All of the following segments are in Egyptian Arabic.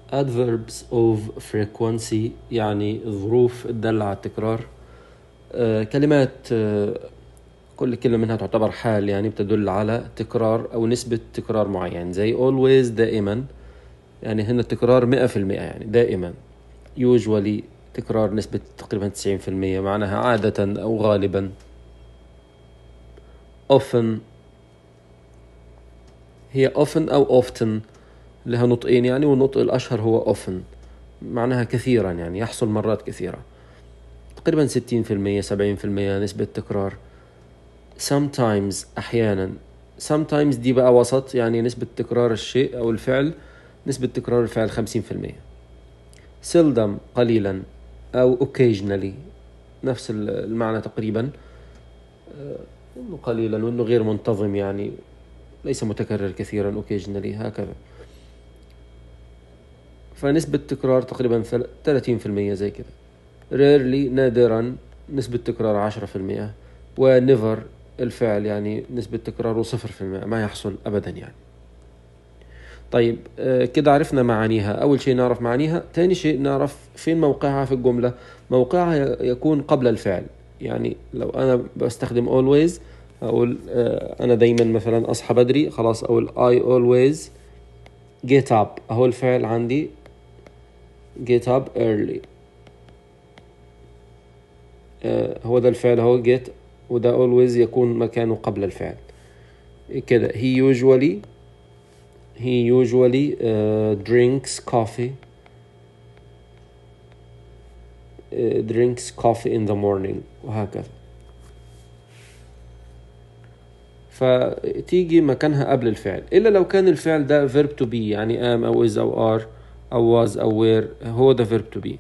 adverbs of frequency يعني ظروف تدل على التكرار آه، كلمات آه، كل كلمة منها تعتبر حال يعني بتدل على تكرار أو نسبة تكرار معين زي always دائما يعني هنا التكرار مئة في المئة يعني دائما usually تكرار نسبة تقريبا تسعين في المية معناها عادة أو غالبا often هي often أو often لها نطقين يعني والنطق الأشهر هو often معناها كثيرا يعني يحصل مرات كثيرة تقريبا ستين في المية سبعين في المية نسبة تكرار sometimes أحيانا sometimes دي بقى وسط يعني نسبة تكرار الشيء أو الفعل نسبة تكرار الفعل خمسين في المية seldom قليلا أو occasionally نفس المعنى تقريبا آه، إنه قليلا وإنه غير منتظم يعني ليس متكرر كثيرا occasionally هكذا فنسبة تكرار تقريبا 30% زي كده rarely نادرا نسبة تكرار عشرة في المئة ونيفر الفعل يعني نسبة تكراره صفر في المئة ما يحصل أبدا يعني طيب آه، كده عرفنا معانيها أول شيء نعرف معانيها ثاني شيء نعرف فين موقعها في الجملة موقعها يكون قبل الفعل يعني لو أنا بستخدم always أقول آه، أنا دايما مثلا أصحى بدري خلاص أقول I always get up أهو الفعل عندي get up early آه، هو ده الفعل هو get وده always يكون مكانه قبل الفعل كده he usually he usually uh, drinks coffee uh, drinks coffee in the morning وهكذا فتيجي مكانها قبل الفعل إلا لو كان الفعل ده verb to be يعني am أو is أو are أو was أو were هو ده verb to be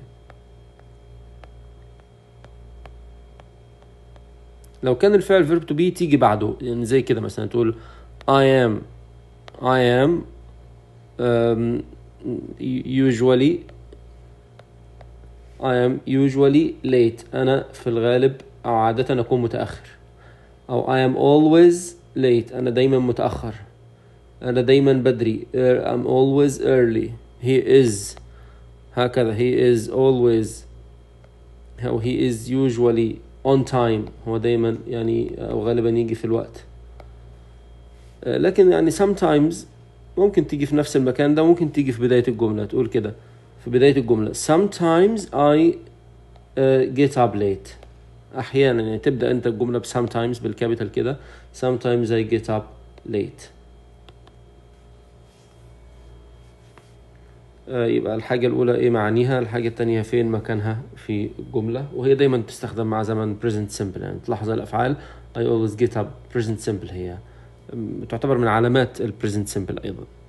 لو كان الفعل verb to be تيجي بعده يعني زي كده مثلا تقول I am I am um, usually I am usually late أنا في الغالب أو عادة أكون متأخر أو I am always late أنا دايما متأخر أنا دايما بدري I'm always early he is هكذا he is always أو he is usually on time هو دايما يعني أو غالبا يجي في الوقت لكن يعني sometimes ممكن تيجي في نفس المكان ده ممكن تيجي في بداية الجملة تقول كده في بداية الجملة sometimes I uh, get up late أحيانا يعني تبدأ أنت الجملة ب sometimes بالكابيتال كده sometimes I get up late آه يبقى الحاجة الأولى إيه معانيها الحاجة التانية فين مكانها في الجملة وهي دايما تستخدم مع زمن present simple يعني تلاحظ الأفعال I always get up present simple هي تعتبر من علامات ال present simple أيضا